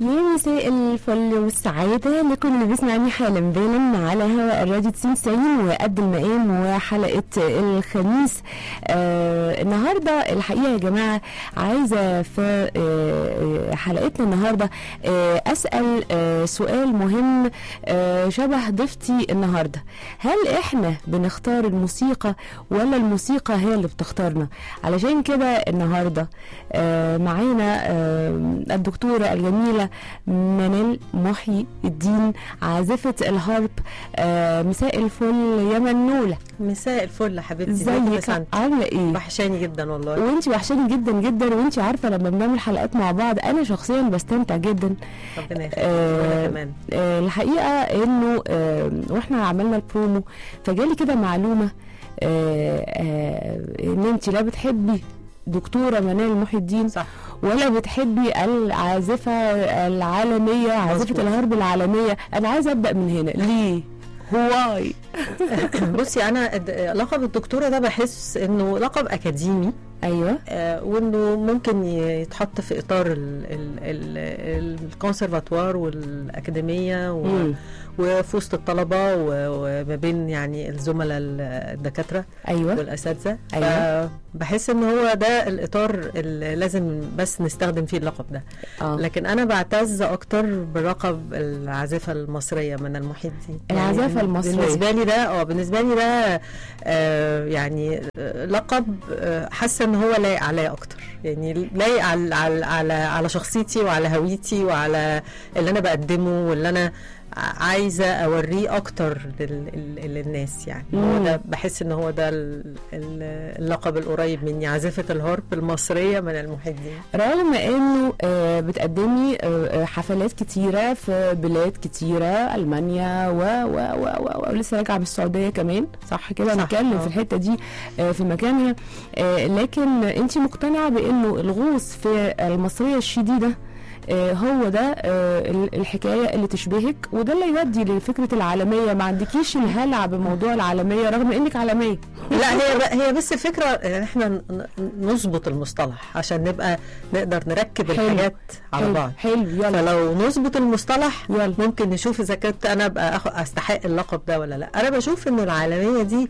يا مساء الفل والسعادة لكل اللي بيسمعني حالا بالا على هواء الراديو 90 وقد المقام وحلقة الخميس آه النهاردة الحقيقة يا جماعة عايزة في آه حلقتنا النهاردة آه أسأل آه سؤال مهم آه شبه ضيفتي النهاردة هل إحنا بنختار الموسيقى ولا الموسيقى هي اللي بتختارنا علشان كده النهاردة آه معانا آه الدكتورة الجميلة منال محي الدين عازفة الهارب آه مساء الفل يا منولة مساء الفل يا حبيبتي ازيك يا ازيك سانتا عاملة ايه؟ وحشاني جدا والله وانتي وحشاني جدا جدا وانتي عارفة لما بنعمل حلقات مع بعض انا شخصيا بستمتع جدا ربنا يخليك آه، وانا كمان آه الحقيقة انه آه واحنا عملنا البرومو فجالي كده معلومة آه آه ان انتي لا بتحبي دكتورة منال محي الدين صح ولا بتحبي العازفة العالمية عازفة مظبوط. الهرب العالمية أنا عايزة أبدأ من هنا ليه؟ هواي بصي انا الد- لقب الدكتوره ده بحس انه لقب اكاديمي أيوه آه، وانه ممكن يتحط في اطار ال- ال- ال- الكونسرفاتوار والاكاديميه و- مم. وفي وسط الطلبه و- وما بين يعني الزملاء ال- الدكاتره أيوه والاساتذه أيوة. فبحس ان هو ده الاطار اللي لازم بس نستخدم فيه اللقب ده آه. لكن انا بعتز اكتر بلقب العازفه المصريه من المحي الدين العازفة يعني المصرية. بالنسبه لي ده اه بالنسبه لي ده آه يعني آه، لقب آه، حاسه ان هو لايق عليا اكتر يعني لايق على على على, على شخصيتي وعلى هويتي وعلى اللي انا بقدمه واللي انا ع- عايزه اوريه اكتر لل- لل- للناس يعني هو مم. ده بحس ان هو ده ال- ال- اللقب القريب مني عازفه الهارب المصريه من المحي الدين رغم انه آه، بتقدمي آه، آه، حفلات كتيرة في بلاد كتيرة المانيا و و و و ولسه راجعة من السعودية كمان صح كده صح، نتكلم آه. في الحتة دي آه، في مكانها آه، لكن انت مقتنعة بانه الغوص في المصرية الشديدة آه، هو ده آه، ال- الحكايه اللي تشبهك وده اللي يودي لفكره العالميه ما عندكيش الهلع بموضوع العالميه رغم انك عالميه لا هي ب- هي بس الفكره ان احنا ن- ن- نظبط المصطلح عشان نبقى نقدر نركب حلو. الحاجات على حلو بعض حلو يلا فلو نظبط المصطلح يلا. ممكن نشوف اذا كنت انا ابقى أخ- استحق اللقب ده ولا لا انا بشوف انه العالميه دي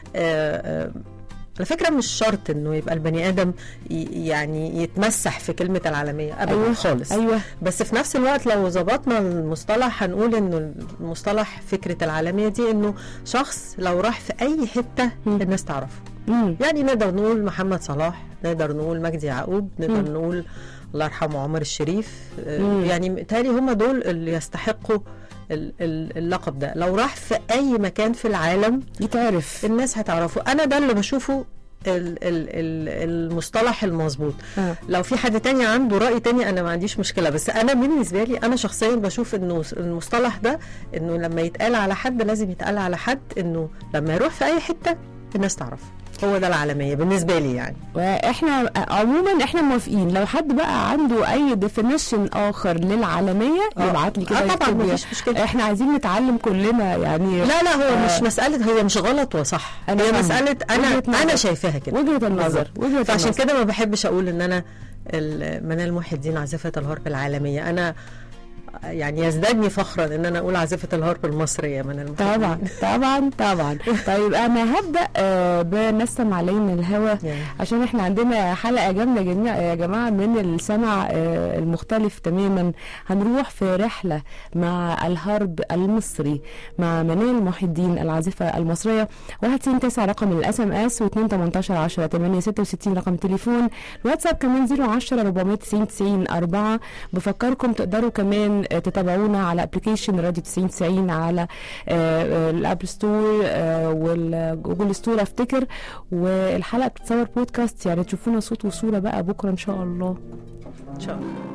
آه، آه، على فكره مش شرط انه يبقى البني ادم ي- يعني يتمسح في كلمه العالميه ابدا أيوة. خالص ايوه بس في نفس الوقت لو ظبطنا المصطلح هنقول انه المصطلح فكره العالميه دي انه شخص لو راح في اي حته مم. الناس تعرفه مم. يعني نقدر نقول محمد صلاح نقدر نقول مجدي يعقوب نقدر مم. نقول الله يرحمه عمر الشريف آه، مم. يعني متهيألي هم دول اللي يستحقوا ال- ال- اللقب ده لو راح في اي مكان في العالم يتعرف الناس هتعرفه انا ده اللي بشوفه ال- ال- ال- المصطلح المظبوط آه. لو في حد تاني عنده رأي تاني أنا ما عنديش مشكلة بس أنا بالنسبة لي أنا شخصيا بشوف إنه المصطلح ده إنه لما يتقال على حد لازم يتقال على حد إنه لما يروح في أي حتة الناس تعرفه هو ده العالمية بالنسبة لي يعني واحنا عموما احنا موافقين لو حد بقى عنده اي ديفينيشن اخر للعالميه آه. يبعت لي كده آه طبعا يكتب لي. مفيش مشكلة احنا عايزين نتعلم كلنا يعني لا لا هو آه. مش مسألة هي مش غلط وصح أنا هي فاهمة. مسألة أنا وجهة نظر. أنا شايفاها كده وجهه النظر وجهه فعشان النظر كده ما بحبش أقول إن أنا ال- منال محي الدين عازفة الهارب العالمية أنا يعني يزدادني فخرا ان انا اقول عازفه الهارب المصريه من المحبين طبعا طبعا طبعا طيب انا هبدا آه، بنسم علينا الهوى يعني عشان احنا عندنا حلقه جامده جميع يا جماعه من السمع آه، المختلف تماما هنروح في رحله مع الهرب المصري مع منال محي الدين العازفه المصريه 199 رقم الاس ام اس و2 18 10 8 66 رقم التليفون الواتساب كمان 010 490 90 4 بفكركم تقدروا كمان آه، تتابعونا على ابلكيشن راديو 90 90 على آه، آه، الابل ستور آه، والجوجل ستور افتكر والحلقه بتتصور بودكاست يعني تشوفونا صوت وصوره بقى بكره ان شاء الله ان شاء الله